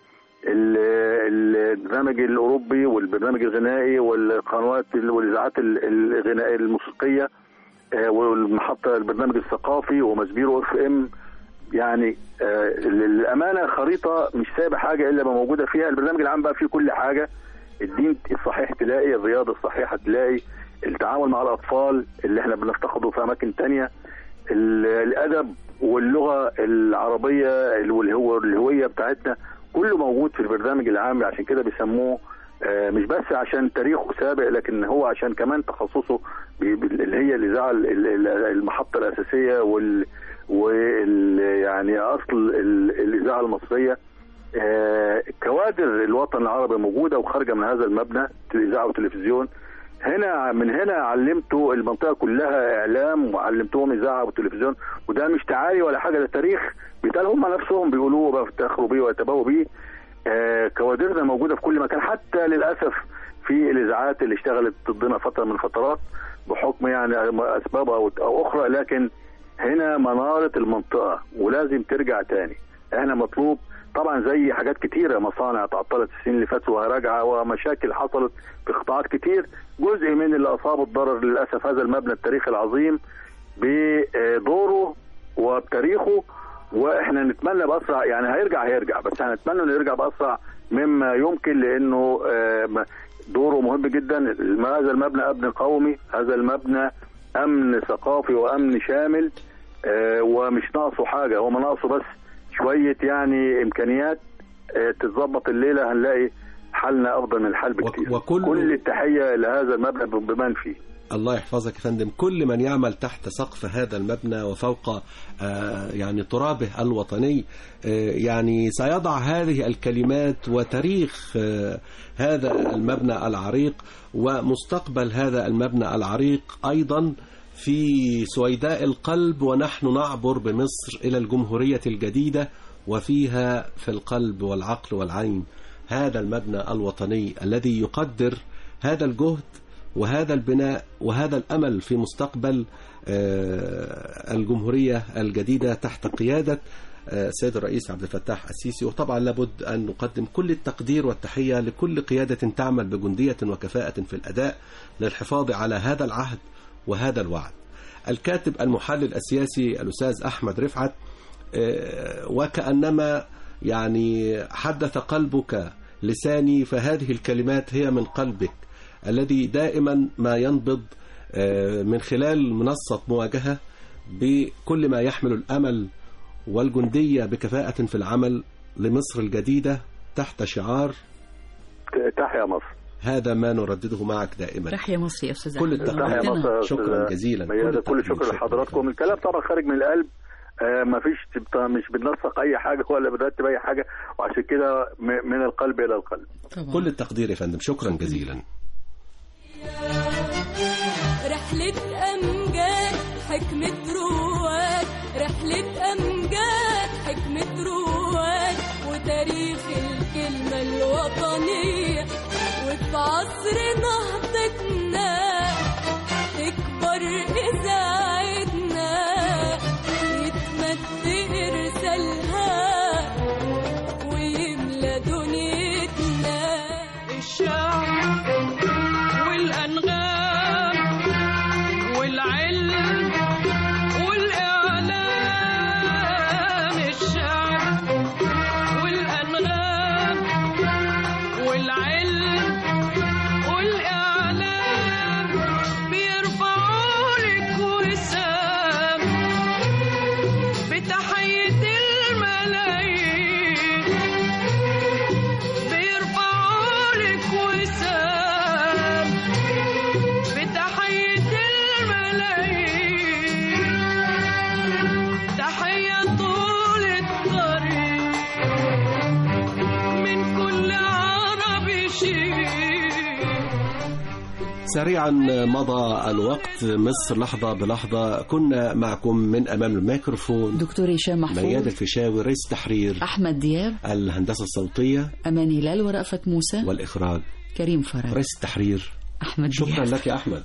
ال- البرنامج الاوروبي والبرنامج الغنائي والقنوات والاذاعات ال- الغنائيه الموسيقيه آه، والمحطه البرنامج الثقافي ومسبيرو اف ام يعني آه، الامانه خريطه مش سايبه حاجه الا ما موجوده فيها البرنامج العام بقى فيه كل حاجه الدين الصحيح تلاقي الرياضه الصحيحه تلاقي التعامل مع الاطفال اللي احنا بنفتقده في اماكن تانية ال- الادب واللغه العربيه واللي هو الهويه بتاعتنا كله موجود في البرنامج العام عشان كده بيسموه آه، مش بس عشان تاريخه سابق لكن هو عشان كمان تخصصه بي- بي- اللي هي الاذاعه ال- ال- المحطه الاساسيه وال وال يعني اصل ال- الاذاعه المصريه آه، كوادر الوطن العربي موجوده وخارجه من هذا المبنى اذاعه وتلفزيون هنا من هنا علمتوا المنطقه كلها اعلام وعلمتوهم اذاعه وتلفزيون وده مش تعالي ولا حاجه ده تاريخ بيتقال هم نفسهم بيقولوه وبيفتخروا بيه ويتباهوا بيه آه، كوادرنا موجوده في كل مكان حتى للاسف في الاذاعات اللي اشتغلت ضدنا فتره من الفترات بحكم يعني اسباب او أو اخرى لكن هنا مناره المنطقه ولازم ترجع تاني احنا مطلوب طبعا زي حاجات كتيره مصانع تعطلت السنين اللي فاتت وراجعه ومشاكل حصلت في قطاعات كتير جزء من اللي اصابه الضرر للاسف هذا المبنى التاريخي العظيم بدوره وبتاريخه واحنا نتمنى باسرع يعني هيرجع هيرجع بس هنتمنى انه يرجع باسرع مما يمكن لانه آه، دوره مهم جدا هذا المبنى امن قومي هذا المبنى امن ثقافي وامن شامل آه، ومش ناقصه حاجه هو ما ناقصه بس شويه يعني امكانيات آه، تتظبط الليله هنلاقي حالنا افضل من الحال بكتير وكل- كل التحيه لهذا المبنى بمن فيه الله يحفظك يا فندم كل من يعمل تحت سقف هذا المبنى وفوق آه، يعني ترابه الوطني آه، يعني سيضع هذه الكلمات وتاريخ آه، هذا المبنى العريق ومستقبل هذا المبنى العريق أيضا في سويداء القلب ونحن نعبر بمصر إلى الجمهورية الجديدة وفيها في القلب والعقل والعين هذا المبنى الوطني الذي يقدر هذا الجهد وهذا البناء وهذا الامل في مستقبل آه، الجمهوريه الجديده تحت قياده آه، السيد الرئيس عبد الفتاح السيسي وطبعا لابد ان نقدم كل التقدير والتحيه لكل قياده تعمل بجنديه وكفاءه في الاداء للحفاظ على هذا العهد وهذا الوعد. الكاتب المحلل السياسي الاستاذ احمد رفعت آه، وكانما يعني حدث قلبك لساني فهذه الكلمات هي من قلبك الذي دائما ما ينبض آه، من خلال منصة مواجهة بكل ما يحمل الأمل والجندية بكفاءة في العمل لمصر الجديدة تحت شعار تحيا مصر هذا ما نردده معك دائما تحيا مصر يا استاذ كل أحمد. التحية تحيا نورتنا. مصر يا شكراً أستاذ جزيلاً. ميادة. كل كل التقدير. شكر شكراً. لحضراتكم الكلام طبعا خارج من القلب آه ما فيش مش بننسق اي حاجه ولا بنرتب اي حاجه وعشان كده م- من القلب الى القلب طبعا. كل التقدير يا فندم شكرا جزيلا رحلة أمجاد حكمة رواد رحلة أمجاد حكمة رواد وتاريخ الكلمة الوطنية وفي عصر نهضتنا تكبر إذاعتنا يتمد إرسالها ويملى دنيتنا الشعب والأنغام والعلم والإعلام الشعب والأنغام والعلم والإعلام بيرفعوا لك وسام بتحية الملايين بيرفعوا لك وسام بتحية الملايين تحية طول الطريق من كل عربي شيء سريعا مضى الوقت مصر لحظة بلحظة كنا معكم من أمام الميكروفون دكتور هشام ميادة محفوظ الفيشاوي رئيس تحرير احمد دياب الهندسة الصوتية امان هلال ورأفت موسى والإخراج كريم فرج رئيس التحرير احمد شكرا دياب لك يا أحمد